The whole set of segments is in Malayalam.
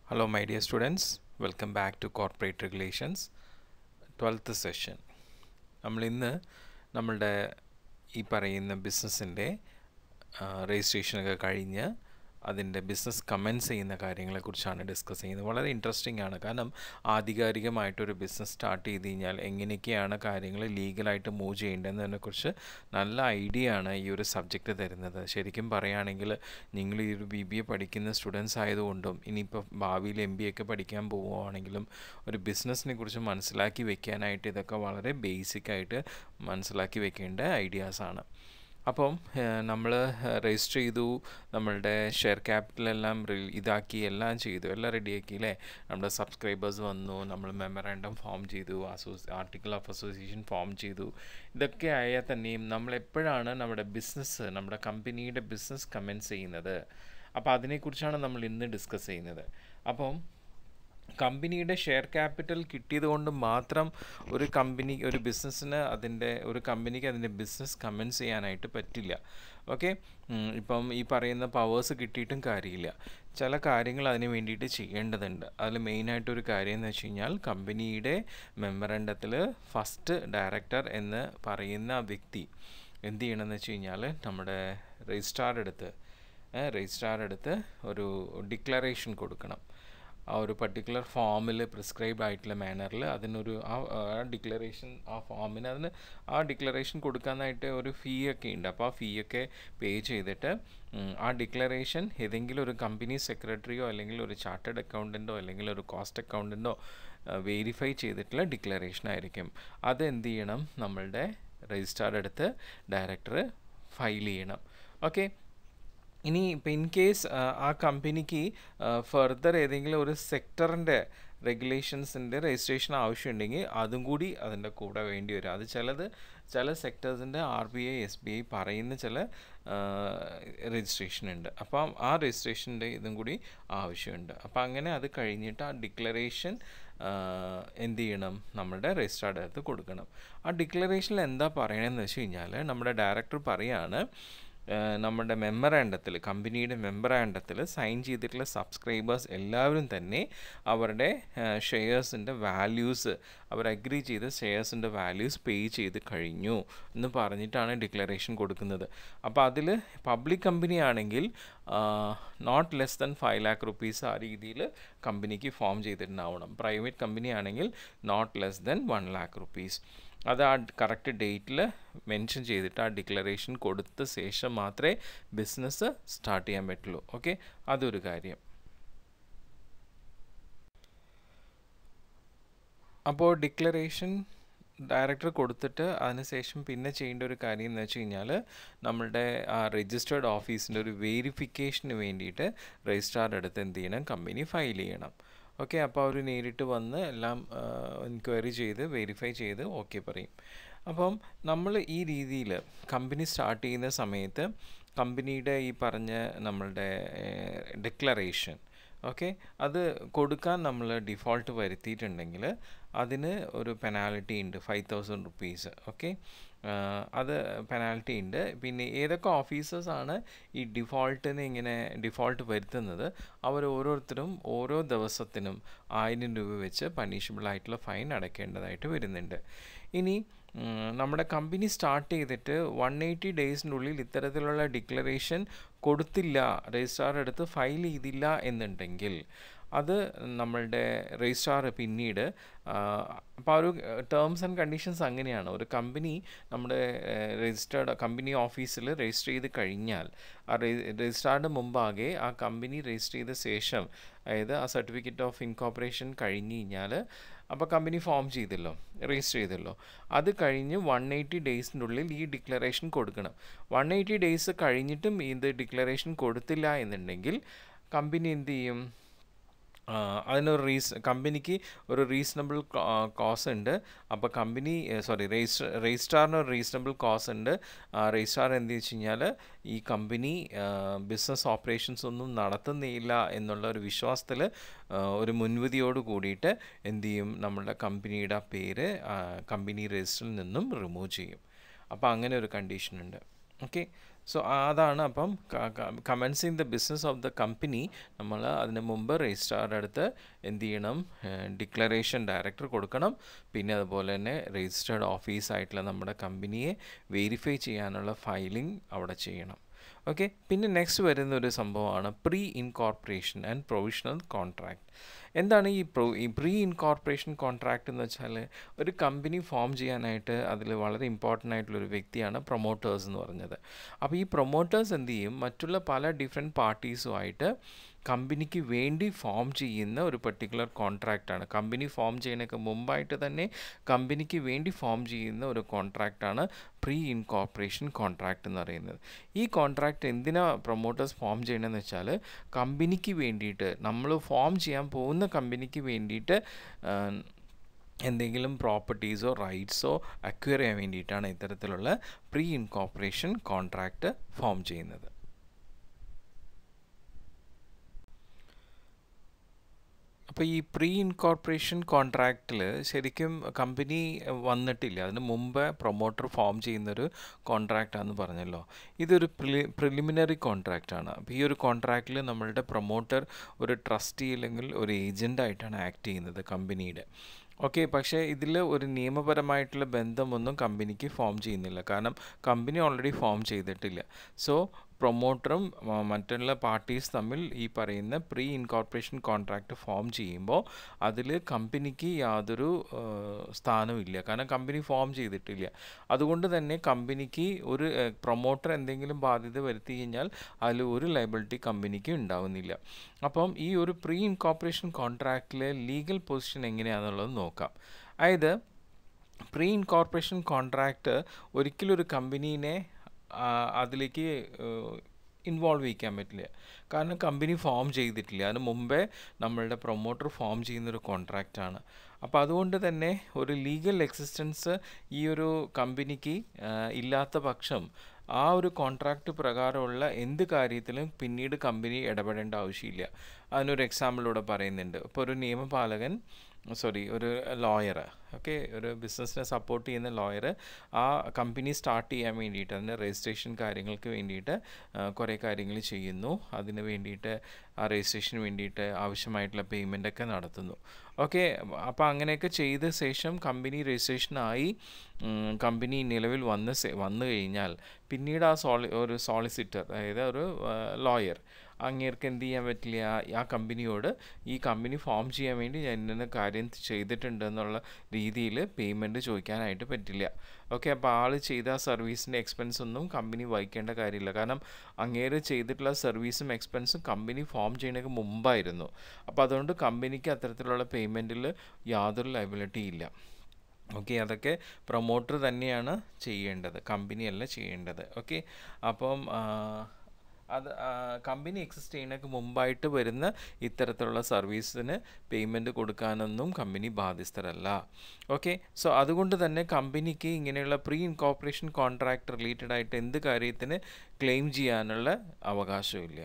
Hello, my dear students. Welcome back to Corporate Regulations, 12th session. നമ്മൾ ഇന്ന് നമ്മളുടെ ഈ പറയുന്ന ബിസിനസ്സിൻ്റെ രജിസ്ട്രേഷനൊക്കെ കഴിഞ്ഞ് അതിൻ്റെ ബിസിനസ് കമൻസ് ചെയ്യുന്ന കാര്യങ്ങളെക്കുറിച്ചാണ് ഡിസ്കസ് ചെയ്യുന്നത് വളരെ ഇൻട്രസ്റ്റിംഗ് ആണ് കാരണം ആധികാരികമായിട്ടൊരു ബിസിനസ് സ്റ്റാർട്ട് ചെയ്ത് കഴിഞ്ഞാൽ എങ്ങനെയൊക്കെയാണ് കാര്യങ്ങൾ ലീഗലായിട്ട് മൂവ് ചെയ്യേണ്ടതെന്നതിനെക്കുറിച്ച് നല്ല ഐഡിയ ആണ് ഈ ഒരു സബ്ജക്റ്റ് തരുന്നത് ശരിക്കും പറയുകയാണെങ്കിൽ നിങ്ങൾ ഈ ഒരു ബി ബി എ പഠിക്കുന്ന സ്റ്റുഡൻസ് ആയതുകൊണ്ടും ഇനിയിപ്പോൾ ഭാവിയിൽ എം ബി ഒക്കെ പഠിക്കാൻ പോവുകയാണെങ്കിലും ഒരു ബിസിനസ്സിനെ കുറിച്ച് മനസ്സിലാക്കി വെക്കാനായിട്ട് ഇതൊക്കെ വളരെ ബേസിക് ആയിട്ട് മനസ്സിലാക്കി വെക്കേണ്ട ഐഡിയാസാണ് അപ്പം നമ്മൾ രജിസ്റ്റർ ചെയ്തു നമ്മളുടെ ഷെയർ ക്യാപിറ്റലെല്ലാം ഇതാക്കി എല്ലാം ചെയ്തു എല്ലാം റെഡിയാക്കി അല്ലേ നമ്മുടെ സബ്സ്ക്രൈബേഴ്സ് വന്നു നമ്മൾ മെമ്മറാൻഡം ഫോം ചെയ്തു അസോസി ആർട്ടിക്കിൾ ഓഫ് അസോസിയേഷൻ ഫോം ചെയ്തു ഇതൊക്കെ ആയാൽ തന്നെയും നമ്മൾ എപ്പോഴാണ് നമ്മുടെ ബിസിനസ് നമ്മുടെ കമ്പനിയുടെ ബിസിനസ് കമൻസ് ചെയ്യുന്നത് അപ്പോൾ അതിനെക്കുറിച്ചാണ് നമ്മൾ ഇന്ന് ഡിസ്കസ് ചെയ്യുന്നത് അപ്പം കമ്പനിയുടെ ഷെയർ ക്യാപിറ്റൽ കിട്ടിയത് കൊണ്ട് മാത്രം ഒരു കമ്പനി ഒരു ബിസിനസ്സിന് അതിൻ്റെ ഒരു കമ്പനിക്ക് അതിൻ്റെ ബിസിനസ് കമൻസ് ചെയ്യാനായിട്ട് പറ്റില്ല ഓക്കെ ഇപ്പം ഈ പറയുന്ന പവേഴ്സ് കിട്ടിയിട്ടും കാര്യമില്ല ചില കാര്യങ്ങൾ അതിന് വേണ്ടിയിട്ട് ചെയ്യേണ്ടതുണ്ട് അതിൽ മെയിനായിട്ടൊരു കാര്യം എന്ന് വെച്ച് കഴിഞ്ഞാൽ കമ്പനിയുടെ മെമ്മറണ്ടത്തിൽ ഫസ്റ്റ് ഡയറക്ടർ എന്ന് പറയുന്ന വ്യക്തി എന്ത് ചെയ്യണമെന്ന് വെച്ച് കഴിഞ്ഞാൽ നമ്മുടെ രജിസ്ട്രാർ എടുത്ത് രജിസ്ട്രാർ എടുത്ത് ഒരു ഡിക്ലറേഷൻ കൊടുക്കണം ആ ഒരു പർട്ടിക്കുലർ ഫോമിൽ പ്രിസ്ക്രൈബ് ആയിട്ടുള്ള മാനറിൽ അതിനൊരു ആ ഡിക്ലറേഷൻ ആ ഫോമിന് അതിന് ആ ഡിക്ലറേഷൻ കൊടുക്കാനായിട്ട് ഒരു ഫീ ഒക്കെ ഉണ്ട് അപ്പോൾ ആ ഫീ ഒക്കെ പേ ചെയ്തിട്ട് ആ ഡിക്ലറേഷൻ ഏതെങ്കിലും ഒരു കമ്പനി സെക്രട്ടറിയോ അല്ലെങ്കിൽ ഒരു ചാർട്ടേഡ് അക്കൗണ്ടൻറ്റോ അല്ലെങ്കിൽ ഒരു കോസ്റ്റ് അക്കൗണ്ടൻറ്റോ വെരിഫൈ ചെയ്തിട്ടുള്ള ഡിക്ലറേഷൻ ആയിരിക്കും അത് എന്ത് ചെയ്യണം നമ്മളുടെ രജിസ്ട്രാർ എടുത്ത് ഡയറക്ടർ ഫയൽ ചെയ്യണം ഓക്കെ ഇനി ഇപ്പം ഇൻ കേസ് ആ കമ്പനിക്ക് ഫർദർ ഏതെങ്കിലും ഒരു സെക്ടറിൻ്റെ റെഗുലേഷൻസിൻ്റെ രജിസ്ട്രേഷൻ ആവശ്യമുണ്ടെങ്കിൽ അതും കൂടി അതിൻ്റെ കൂടെ വേണ്ടി വരും അത് ചിലത് ചില സെക്ടേഴ്സിൻ്റെ R B I S B I പറയുന്ന ചില രജിസ്ട്രേഷൻ ഉണ്ട് അപ്പം ആ രജിസ്ട്രേഷൻ്റെ ഇതും കൂടി ആവശ്യമുണ്ട് അപ്പം അങ്ങനെ അത് കഴിഞ്ഞിട്ട് ആ ഡിക്ലറേഷൻ എന്ത് ചെയ്യണം നമ്മുടെ രജിസ്ട്രാർഡ് അടുത്ത് കൊടുക്കണം ആ ഡിക്ലറേഷനിൽ എന്താ പറയണമെന്ന് വെച്ച് കഴിഞ്ഞാൽ നമ്മുടെ ഡയറക്ടർ പറയാണ് നമ്മുടെ മെമ്മറാൻഡത്തിൽ കമ്പനിയുടെ മെമ്മറാൻഡത്തിൽ സൈൻ ചെയ്തിട്ടുള്ള സബ്സ്ക്രൈബേഴ്സ് എല്ലാവരും തന്നെ അവരുടെ ഷെയർസിൻ്റെ വാല്യൂസ് അവർ അഗ്രി ചെയ്ത ഷെയർസിൻ്റെ വാല്യൂസ് പേ ചെയ്ത് കഴിഞ്ഞു എന്ന് പറഞ്ഞിട്ടാണ് ഡിക്ലറേഷൻ കൊടുക്കുന്നത് അപ്പോൾ അതിൽ പബ്ലിക് കമ്പനി ആണെങ്കിൽ not less than five lakh rupees ആ രീതിയിൽ കമ്പനിക്ക് ഫോം ചെയ്തിട്ടുണ്ടാവണം പ്രൈവറ്റ് കമ്പനി ആണെങ്കിൽ not less than one lakh rupees അത് ആ കറക്റ്റ് ഡേറ്റിൽ മെൻഷൻ ചെയ്തിട്ട് ആ ഡിക്ലറേഷൻ കൊടുത്ത ശേഷം മാത്രമേ ബിസിനസ് സ്റ്റാർട്ട് ചെയ്യാൻ പറ്റുള്ളൂ ഓക്കെ അതൊരു കാര്യം അപ്പോൾ ഡിക്ലറേഷൻ ഡയറക്ടർ കൊടുത്തിട്ട് അതിനുശേഷം പിന്നെ ചെയ്യേണ്ട ഒരു കാര്യം എന്ന് വെച്ച് കഴിഞ്ഞാൽ നമ്മളുടെ ആ രജിസ്റ്റേർഡ് ഓഫീസിൻ്റെ ഒരു വേരിഫിക്കേഷന് വേണ്ടിയിട്ട് രജിസ്ട്രാർ എടുത്ത് എന്ത് ചെയ്യണം കമ്പനി ഫയൽ ചെയ്യണം ഓക്കെ അപ്പോൾ അവർ നേരിട്ട് വന്ന് എല്ലാം എൻക്വയറി ചെയ്ത് വെരിഫൈ ചെയ്ത് ഓക്കെ പറയും അപ്പം നമ്മൾ ഈ രീതിയിൽ കമ്പനി സ്റ്റാർട്ട് ചെയ്യുന്ന സമയത്ത് കമ്പനിയുടെ ഈ പറഞ്ഞ നമ്മളുടെ ഡിക്ലറേഷൻ ഓക്കെ അത് കൊടുക്കാൻ നമ്മൾ ഡിഫോൾട്ട് വരുത്തിയിട്ടുണ്ടെങ്കിൽ അതിന് ഒരു പെനാൽറ്റി ഉണ്ട് ഫൈവ് തൗസൻഡ് റുപ്പീസ് ഓക്കെ അത് പെനാൽറ്റി ഉണ്ട് പിന്നെ ഏതൊക്കെ ഓഫീസേഴ്സാണ് ഈ ഡിഫോൾട്ടിന് ഇങ്ങനെ ഡിഫോൾട്ട് വരുത്തുന്നത് അവർ ഓരോരുത്തരും ഓരോ ദിവസത്തിനും ആയിരം രൂപ വെച്ച് പണിഷബിൾ ആയിട്ടുള്ള ഫൈൻ അടയ്ക്കേണ്ടതായിട്ട് വരുന്നുണ്ട് ഇനി നമ്മുടെ കമ്പനി സ്റ്റാർട്ട് ചെയ്തിട്ട് വൺ എയ്റ്റി ഡേയ്സിനുള്ളിൽ ഇത്തരത്തിലുള്ള ഡിക്ലറേഷൻ കൊടുത്തില്ല രജിസ്ട്രാർ എടുത്ത് ഫയൽ ചെയ്തില്ല എന്നുണ്ടെങ്കിൽ അത് നമ്മളുടെ രജിസ്ട്രാർ പിന്നീട് അപ്പോൾ ആ ഒരു ടേംസ് ആൻഡ് കണ്ടീഷൻസ് അങ്ങനെയാണ് ഒരു കമ്പനി നമ്മുടെ രജിസ്റ്റേർഡ് കമ്പനി ഓഫീസിൽ രജിസ്റ്റർ ചെയ്ത് കഴിഞ്ഞാൽ ആ രജിസ്ട്രാറിൻ്റെ മുമ്പാകെ ആ കമ്പനി രജിസ്റ്റർ ചെയ്ത ശേഷം അതായത് ആ സർട്ടിഫിക്കറ്റ് ഓഫ് ഇൻകോപ്പറേഷൻ കഴിഞ്ഞ് കഴിഞ്ഞാൽ അപ്പോൾ കമ്പനി ഫോം ചെയ്തല്ലോ രജിസ്റ്റർ ചെയ്തല്ലോ അത് കഴിഞ്ഞ് വൺ എയ്റ്റി ഡേയ്സിൻ്റെ ഉള്ളിൽ ഈ ഡിക്ലറേഷൻ കൊടുക്കണം വൺ എയ്റ്റി ഡേയ്സ് കഴിഞ്ഞിട്ടും ഇത് ഡിക്ലറേഷൻ കൊടുത്തില്ല എന്നുണ്ടെങ്കിൽ കമ്പനി എന്ത് ചെയ്യും അതിനൊരു റീസ് കമ്പനിക്ക് ഒരു റീസണബിൾ കോസ് ഉണ്ട് അപ്പോൾ കമ്പനി സോറി രജിസ്റ്റർ രജിസ്ട്രാറിന് ഒരു റീസണബിൾ കോസ് ഉണ്ട് രജിസ്ട്രാർ എന്ത് വെച്ച് കഴിഞ്ഞാൽ ഈ കമ്പനി ബിസിനസ് ഓപ്പറേഷൻസ് ഒന്നും നടത്തുന്നില്ല എന്നുള്ള ഒരു വിശ്വാസത്തിൽ ഒരു മുൻവിധിയോട് കൂടിയിട്ട് എന്ത് ചെയ്യും നമ്മളുടെ കമ്പനിയുടെ പേര് കമ്പനി രജിസ്റ്ററിൽ നിന്നും റിമൂവ് ചെയ്യും അപ്പോൾ അങ്ങനെ ഒരു കണ്ടീഷൻ ഉണ്ട് ഓക്കെ സോ അതാണ് അപ്പം commencing the business of the company നമ്മൾ അതിന് മുമ്പ് രജിസ്ട്രാറുടെ അടുത്ത് എന്ത് ചെയ്യണം ഡിക്ലറേഷൻ ഡയറക്ടർ കൊടുക്കണം പിന്നെ അതുപോലെ തന്നെ രജിസ്റ്റേർഡ് ഓഫീസായിട്ടുള്ള നമ്മുടെ കമ്പനിയെ വെരിഫൈ ചെയ്യാനുള്ള ഫയലിംഗ് അവിടെ ചെയ്യണം ഓക്കെ പിന്നെ നെക്സ്റ്റ് വരുന്ന ഒരു സംഭവമാണ് pre incorporation and provisional contract എന്താണ് ഈ പ്രോ ഈ പ്രീ ഇൻകോർപ്പറേഷൻ കോൺട്രാക്ട് എന്ന് വെച്ചാൽ ഒരു കമ്പനി ഫോം ചെയ്യാനായിട്ട് അതിൽ വളരെ ഇമ്പോർട്ടൻ്റ് ആയിട്ടുള്ളൊരു വ്യക്തിയാണ് പ്രൊമോട്ടേഴ്സ് എന്ന് പറഞ്ഞത് അപ്പോൾ ഈ പ്രൊമോട്ടേഴ്സ് എന്ത് ചെയ്യും മറ്റുള്ള പല ഡിഫറെൻറ്റ് പാർട്ടീസുമായിട്ട് കമ്പനിക്ക് വേണ്ടി ഫോം ചെയ്യുന്ന ഒരു പെർട്ടിക്കുലർ കോൺട്രാക്റ്റാണ് കമ്പനി ഫോം ചെയ്യുന്നതിനൊക്കെ മുമ്പായിട്ട് തന്നെ കമ്പനിക്ക് വേണ്ടി ഫോം ചെയ്യുന്ന ഒരു കോൺട്രാക്റ്റാണ് പ്രീ ഇൻകോർപ്പറേഷൻ കോൺട്രാക്റ്റ് എന്ന് പറയുന്നത് ഈ കോൺട്രാക്റ്റ് എന്തിനാ പ്രൊമോട്ടേഴ്സ് ഫോം ചെയ്യണമെന്ന് വെച്ചാൽ കമ്പനിക്ക് വേണ്ടിയിട്ട് നമ്മൾ ഫോം ചെയ്യാൻ പോകുന്ന കമ്പനിക്ക് വേണ്ടിയിട്ട് എന്തെങ്കിലും പ്രോപ്പർട്ടീസോ റൈറ്റ്സോ അക്വയർ ചെയ്യാൻ വേണ്ടിയിട്ടാണ് ഇത്തരത്തിലുള്ള പ്രീ ഇൻകോർപ്പറേഷൻ കോൺട്രാക്റ്റ് ഫോം ചെയ്യുന്നത് അപ്പോൾ ഈ പ്രീ ഇൻകോർപ്പറേഷൻ കോൺട്രാക്റ്റിൽ ശരിക്കും കമ്പനി വന്നിട്ടില്ല അതിന് മുമ്പ് പ്രൊമോട്ടർ ഫോം ചെയ്യുന്നൊരു കോൺട്രാക്റ്റാന്ന് പറഞ്ഞല്ലോ ഇതൊരു പ്രിലി പ്രിലിമിനറി കോൺട്രാക്റ്റാണ് അപ്പോൾ ഈ ഒരു കോൺട്രാക്റ്റിൽ നമ്മളുടെ പ്രൊമോട്ടർ ഒരു ട്രസ്റ്റി അല്ലെങ്കിൽ ഒരു ഏജൻ്റായിട്ടാണ് ആക്ട് ചെയ്യുന്നത് കമ്പനിയുടെ ഓക്കെ പക്ഷേ ഇതിൽ ഒരു നിയമപരമായിട്ടുള്ള ബന്ധമൊന്നും കമ്പനിക്ക് ഫോം ചെയ്യുന്നില്ല കാരണം കമ്പനി ഓൾറെഡി ഫോം ചെയ്തിട്ടില്ല സോ പ്രൊമോട്ടറും മറ്റുള്ള പാർട്ടീസ് തമ്മിൽ ഈ പറയുന്ന പ്രീ ഇൻകോർപ്പറേഷൻ കോൺട്രാക്റ്റ് ഫോം ചെയ്യുമ്പോൾ അതിൽ കമ്പനിക്ക് യാതൊരു സ്ഥാനവും ഇല്ല കാരണം കമ്പനി ഫോം ചെയ്തിട്ടില്ല അതുകൊണ്ട് തന്നെ കമ്പനിക്ക് ഒരു പ്രൊമോട്ടർ എന്തെങ്കിലും ബാധ്യത വരുത്തി കഴിഞ്ഞാൽ അതിൽ ഒരു ലൈബിലിറ്റി കമ്പനിക്ക് ഉണ്ടാവുന്നില്ല അപ്പം ഈ ഒരു പ്രീ ഇൻകോർപ്പറേഷൻ കോൺട്രാക്റ്റിലെ ലീഗൽ പൊസിഷൻ എങ്ങനെയാണെന്നുള്ളത് നോക്കാം അതായത് പ്രീ ഇൻകോർപ്പറേഷൻ കോൺട്രാക്റ്റ് ഒരിക്കലും ഒരു കമ്പനീനെ അതിലേക്ക് ഇൻവോൾവ് ചെയ്യിക്കാൻ പറ്റില്ല കാരണം കമ്പനി ഫോം ചെയ്തിട്ടില്ല അതിന് മുമ്പേ നമ്മളുടെ പ്രൊമോട്ടർ ഫോം ചെയ്യുന്നൊരു കോൺട്രാക്റ്റാണ് അപ്പോൾ അതുകൊണ്ട് തന്നെ ഒരു ലീഗൽ എക്സിസ്റ്റൻസ് ഈ ഒരു കമ്പനിക്ക് ഇല്ലാത്ത പക്ഷം ആ ഒരു കോൺട്രാക്റ്റ് പ്രകാരമുള്ള എന്ത് കാര്യത്തിലും പിന്നീട് കമ്പനി ഇടപെടേണ്ട ആവശ്യമില്ല അതിനൊരു എക്സാമ്പിളിലൂടെ പറയുന്നുണ്ട് ഇപ്പോൾ ഒരു നിയമപാലകൻ സോറി ഒരു ലോയർ ഓക്കെ ഒരു ബിസിനസ്സിനെ സപ്പോർട്ട് ചെയ്യുന്ന ലോയർ ആ കമ്പനി സ്റ്റാർട്ട് ചെയ്യാൻ വേണ്ടിയിട്ട് അതിൻ്റെ രജിസ്ട്രേഷൻ കാര്യങ്ങൾക്ക് വേണ്ടിയിട്ട് കുറേ കാര്യങ്ങൾ ചെയ്യുന്നു അതിന് വേണ്ടിയിട്ട് ആ രജിസ്ട്രേഷന് വേണ്ടിയിട്ട് ആവശ്യമായിട്ടുള്ള പേയ്മെൻ്റ് ഒക്കെ നടത്തുന്നു ഓക്കെ അപ്പോൾ അങ്ങനെയൊക്കെ ചെയ്ത ശേഷം കമ്പനി രജിസ്ട്രേഷനായി കമ്പനി നിലവിൽ വന്ന് വന്നു കഴിഞ്ഞാൽ പിന്നീട് ആ സോളി ഒരു സോളിസിറ്റർ അതായത് ഒരു ലോയർ അങ്ങേർക്ക് എന്ത് ചെയ്യാൻ പറ്റില്ല ആ കമ്പനിയോട് ഈ കമ്പനി ഫോം ചെയ്യാൻ വേണ്ടി ഞാൻ ഇന്ന കാര്യം ചെയ്തിട്ടുണ്ട് എന്നുള്ള രീതിയിൽ പേയ്മെൻറ്റ് ചോദിക്കാനായിട്ട് പറ്റില്ല ഓക്കെ അപ്പോൾ ആൾ ചെയ്ത സർവീസിൻ്റെ എക്സ്പെൻസ് ഒന്നും കമ്പനി വഹിക്കേണ്ട കാര്യമില്ല കാരണം അങ്ങേര് ചെയ്തിട്ടുള്ള സർവീസും എക്സ്പെൻസും കമ്പനി ഫോം ചെയ്യുന്നതിന് മുമ്പായിരുന്നു അപ്പോൾ അതുകൊണ്ട് കമ്പനിക്ക് അത്തരത്തിലുള്ള പേയ്മെൻറ്റിൽ യാതൊരു ലൈബിലിറ്റി ഇല്ല ഓക്കെ അതൊക്കെ പ്രൊമോട്ടർ തന്നെയാണ് ചെയ്യേണ്ടത് കമ്പനിയല്ല ചെയ്യേണ്ടത് ഓക്കെ അപ്പം അത് കമ്പനി എക്സിസ്റ്റ് ചെയ്യുന്നതിന് മുമ്പായിട്ട് വരുന്ന ഇത്തരത്തിലുള്ള സർവീസിന് പേയ്മെൻറ്റ് കൊടുക്കാനൊന്നും കമ്പനി ബാധ്യസ്ഥരല്ല ഓക്കെ സോ അതുകൊണ്ട് തന്നെ കമ്പനിക്ക് ഇങ്ങനെയുള്ള പ്രീ ഇൻകോർപ്പറേഷൻ കോൺട്രാക്ട് റിലേറ്റഡ് ആയിട്ട് എന്ത് കാര്യത്തിന് ക്ലെയിം ചെയ്യാനുള്ള അവകാശമില്ല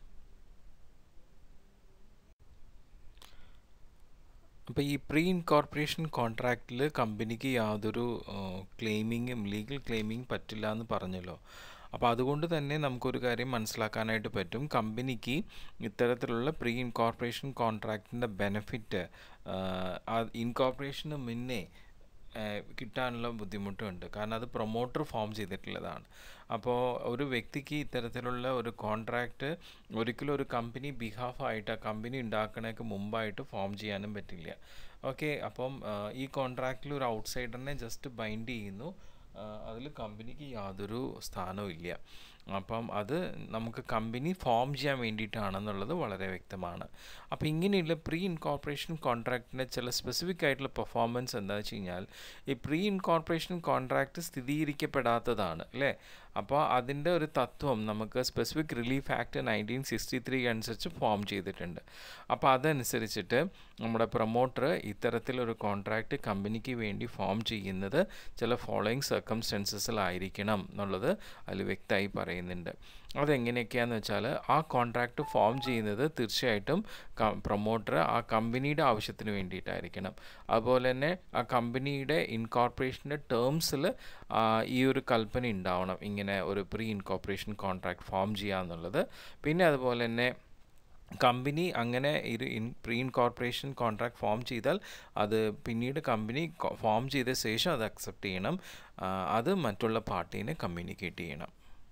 അപ്പോൾ ഈ പ്രീ ഇൻകോർപ്പറേഷൻ കോൺട്രാക്റ്റിൽ കമ്പനിക്ക് യാതൊരു ക്ലെയിമിങ്ങും ലീഗൽ ക്ലെയിമിങ് പറ്റില്ല എന്ന് പറഞ്ഞല്ലോ അപ്പോൾ അതുകൊണ്ട് തന്നെ നമുക്കൊരു കാര്യം മനസ്സിലാക്കാനായിട്ട് പറ്റും കമ്പനിക്ക് ഇത്തരത്തിലുള്ള പ്രീ ഇൻകോർപ്പറേഷൻ കോൺട്രാക്റ്റിൻ്റെ ബെനിഫിറ്റ് ഇൻകോർപ്പറേഷന് മുന്നേ കിട്ടാനുള്ള ബുദ്ധിമുട്ടുണ്ട് കാരണം അത് പ്രൊമോട്ടർ ഫോം ചെയ്തിട്ടുള്ളതാണ് അപ്പോൾ ഒരു വ്യക്തിക്ക് ഇത്തരത്തിലുള്ള ഒരു കോൺട്രാക്റ്റ് ഒരിക്കലും ഒരു കമ്പനി ബിഹാഫായിട്ട് ആ കമ്പനി ഉണ്ടാക്കണേക്ക് മുമ്പായിട്ട് ഫോം ചെയ്യാനും പറ്റില്ല ഓക്കെ അപ്പം ഈ കോൺട്രാക്റ്റിൽ ഒരു ഔട്ട്സൈഡറിനെ ജസ്റ്റ് ബൈൻഡ് ചെയ്യുന്നു അതിൽ കമ്പനിക്ക് യാതൊരു സ്ഥാനവും ഇല്ല അപ്പം അത് നമുക്ക് കമ്പനി ഫോം ചെയ്യാൻ വേണ്ടിയിട്ടാണെന്നുള്ളത് വളരെ വ്യക്തമാണ് അപ്പോൾ ഇങ്ങനെയുള്ള പ്രീ ഇൻകോർപ്പറേഷൻ കോൺട്രാക്റ്റിൻ്റെ ചില സ്പെസിഫിക് ആയിട്ടുള്ള പെർഫോമൻസ് എന്താ വെച്ച് കഴിഞ്ഞാൽ ഈ പ്രീ ഇൻകോർപ്പറേഷൻ കോൺട്രാക്റ്റ് സ്ഥിരീകരിക്കപ്പെടാത്തതാണ് അല്ലേ അപ്പോൾ അതിൻ്റെ ഒരു തത്വം നമുക്ക് specific relief act nineteen sixty three അനുസരിച്ച് ഫോം ചെയ്തിട്ടുണ്ട് അപ്പോൾ അതനുസരിച്ചിട്ട് നമ്മുടെ പ്രൊമോട്ടർ ഇത്തരത്തിലൊരു കോൺട്രാക്റ്റ് കമ്പനിക്ക് വേണ്ടി ഫോം ചെയ്യുന്നത് ചില ഫോളോയിങ് സർക്കംസ്റ്റൻസസിലായിരിക്കണം എന്നുള്ളത് അതിൽ വ്യക്തമായി പറയുന്നു പറയുന്നുണ്ട് അതെങ്ങനെയൊക്കെയാണെന്ന് വെച്ചാൽ ആ കോൺട്രാക്റ്റ് ഫോം ചെയ്യുന്നത് തീർച്ചയായിട്ടും പ്രൊമോട്ടർ ആ കമ്പനിയുടെ ആവശ്യത്തിന് വേണ്ടിയിട്ടായിരിക്കണം അതുപോലെ തന്നെ ആ കമ്പനിയുടെ ഇൻകോർപ്പറേഷൻ്റെ ടേംസിൽ ഈ ഒരു കൽപ്പന ഉണ്ടാവണം ഇങ്ങനെ ഒരു പ്രീ ഇൻകോർപ്പറേഷൻ കോൺട്രാക്ട് ഫോം ചെയ്യുക എന്നുള്ളത് പിന്നെ അതുപോലെ തന്നെ കമ്പനി അങ്ങനെ ഒരു in pre incorporation contract form ചെയ്താൽ അത് പിന്നീട് കമ്പനി ഫോം ചെയ്ത ശേഷം അത് അക്സെപ്റ്റ് ചെയ്യണം അത് മറ്റുള്ള പാർട്ടീനെ കമ്മ്യൂണിക്കേറ്റ് ചെയ്യണം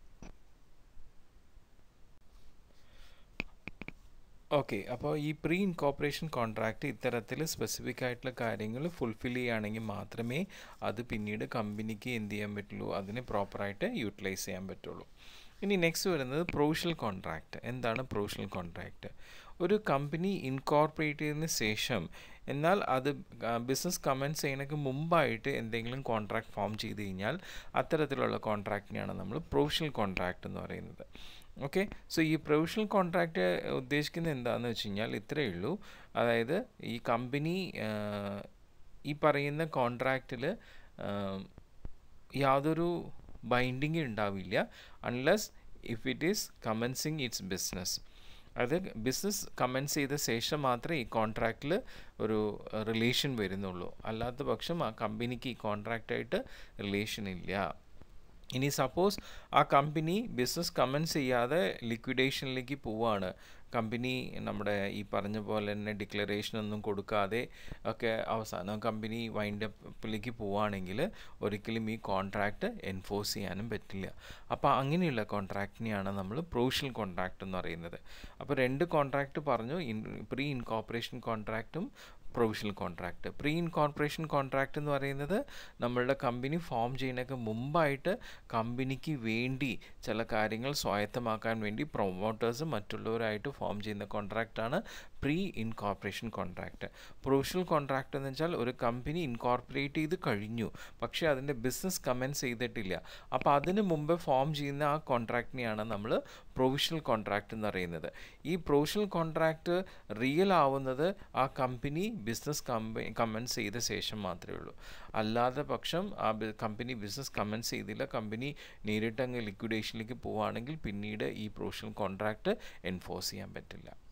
ഓക്കെ അപ്പോൾ ഈ പ്രീ ഇൻകോപ്പറേഷൻ കോൺട്രാക്റ്റ് ഇത്തരത്തിൽ സ്പെസിഫിക് ആയിട്ടുള്ള കാര്യങ്ങൾ ഫുൾഫിൽ ചെയ്യുകയാണെങ്കിൽ മാത്രമേ അത് പിന്നീട് കമ്പനിക്ക് എന്ത് ചെയ്യാൻ പറ്റുള്ളൂ അതിനെ പ്രോപ്പറായിട്ട് യൂട്ടിലൈസ് ചെയ്യാൻ പറ്റുള്ളൂ ഇനി നെക്സ്റ്റ് വരുന്നത് പ്രൊവിഷണൽ കോൺട്രാക്റ്റ് എന്താണ് പ്രൊവിഷണൽ കോൺട്രാക്റ്റ് ഒരു കമ്പനി ഇൻകോർപ്പറേറ്റ് ചെയ്തതിന് ശേഷം എന്നാൽ അത് ബിസിനസ് കമൻസ് ചെയ്യുന്നതിന് മുമ്പായിട്ട് എന്തെങ്കിലും കോൺട്രാക്ട് ഫോം ചെയ്ത് കഴിഞ്ഞാൽ അത്തരത്തിലുള്ള കോൺട്രാക്റ്റിനെയാണ് നമ്മൾ പ്രൊവിഷണൽ കോൺട്രാക്റ്റ് എന്ന് പറയുന്നത് ഓക്കെ സോ ഈ പ്രൊവിഷണൽ കോൺട്രാക്റ്റ് ഉദ്ദേശിക്കുന്നത് എന്താണെന്ന് വെച്ച് കഴിഞ്ഞാൽ ഇത്രയേ ഉള്ളൂ അതായത് ഈ കമ്പനി ഈ പറയുന്ന കോൺട്രാക്റ്റിൽ യാതൊരു ബൈൻഡിങ് ഉണ്ടാവില്ല unless if it is commencing its business അത് ബിസിനസ് കമൻസ് ചെയ്ത ശേഷം മാത്രമേ ഈ കോൺട്രാക്റ്റിൽ ഒരു റിലേഷൻ വരുന്നുള്ളൂ അല്ലാത്ത പക്ഷം ആ കമ്പനിക്ക് ഈ കോൺട്രാക്റ്റായിട്ട് റിലേഷൻ ഇല്ല ഇനി സപ്പോസ് ആ കമ്പനി ബിസിനസ് കമൻസ് ചെയ്യാതെ ലിക്വിഡേഷനിലേക്ക് പോവാണ് കമ്പനി നമ്മുടെ ഈ പറഞ്ഞ പോലെ തന്നെ ഡിക്ലറേഷൻ ഒന്നും കൊടുക്കാതെ ഒക്കെ അവസാനം കമ്പനി വൈൻഡ് അപ്പിലേക്ക് പോവുകയാണെങ്കിൽ ഒരിക്കലും ഈ കോൺട്രാക്റ്റ് എൻഫോഴ്സ് ചെയ്യാനും പറ്റില്ല അപ്പോൾ അങ്ങനെയുള്ള കോൺട്രാക്റ്റിനെയാണ് നമ്മൾ പ്രൊവിഷണൽ കോൺട്രാക്റ്റ് എന്ന് പറയുന്നത് അപ്പോൾ രണ്ട് കോൺട്രാക്റ്റ് പറഞ്ഞു ഇൻ പ്രീ ഇൻകോപ്പറേഷൻ കോൺട്രാക്റ്റും provisional contract pre incorporation contract എന്ന് പറയുന്നത് നമ്മളുടെ കമ്പനി ഫോം ചെയ്യുന്നതിന് മുമ്പായിട്ട് കമ്പനിക്ക് വേണ്ടി ചില കാര്യങ്ങൾ സ്വായത്തമാക്കാൻ വേണ്ടി പ്രൊമോട്ടേഴ്സ് മറ്റുള്ളവരായിട്ട് ഫോം ചെയ്യുന്ന കോൺട്രാക്റ്റാണ് pre incorporation contract provisional contract എന്ന് വെച്ചാൽ ഒരു കമ്പനി ഇൻകോർപ്പറേറ്റ് ചെയ്ത് കഴിഞ്ഞു പക്ഷേ അതിൻ്റെ ബിസിനസ് കമൻസ് ചെയ്തിട്ടില്ല അപ്പോൾ അതിന് മുമ്പ് ഫോം ചെയ്യുന്ന ആ കോൺട്രാക്റ്റിനെയാണ് നമ്മൾ പ്രൊവിഷണൽ കോൺട്രാക്റ്റ് എന്ന് പറയുന്നത് ഈ പ്രൊവിഷണൽ കോൺട്രാക്റ്റ് റിയൽ ആവുന്നത് ആ കമ്പനി ബിസിനസ് കമ്പനി കമൻസ് ചെയ്ത ശേഷം മാത്രമേ ഉള്ളൂ അല്ലാതെ പക്ഷം ആ കമ്പനി ബിസിനസ് കമൻസ് ചെയ്തില്ല കമ്പനി നേരിട്ട് അങ്ങ് ലിക്വിഡേഷനിലേക്ക് പോവുകയാണെങ്കിൽ പിന്നീട് ഈ പ്രൊവിഷണൽ കോൺട്രാക്റ്റ് എൻഫോഴ്സ് ചെയ്യാൻ പറ്റില്ല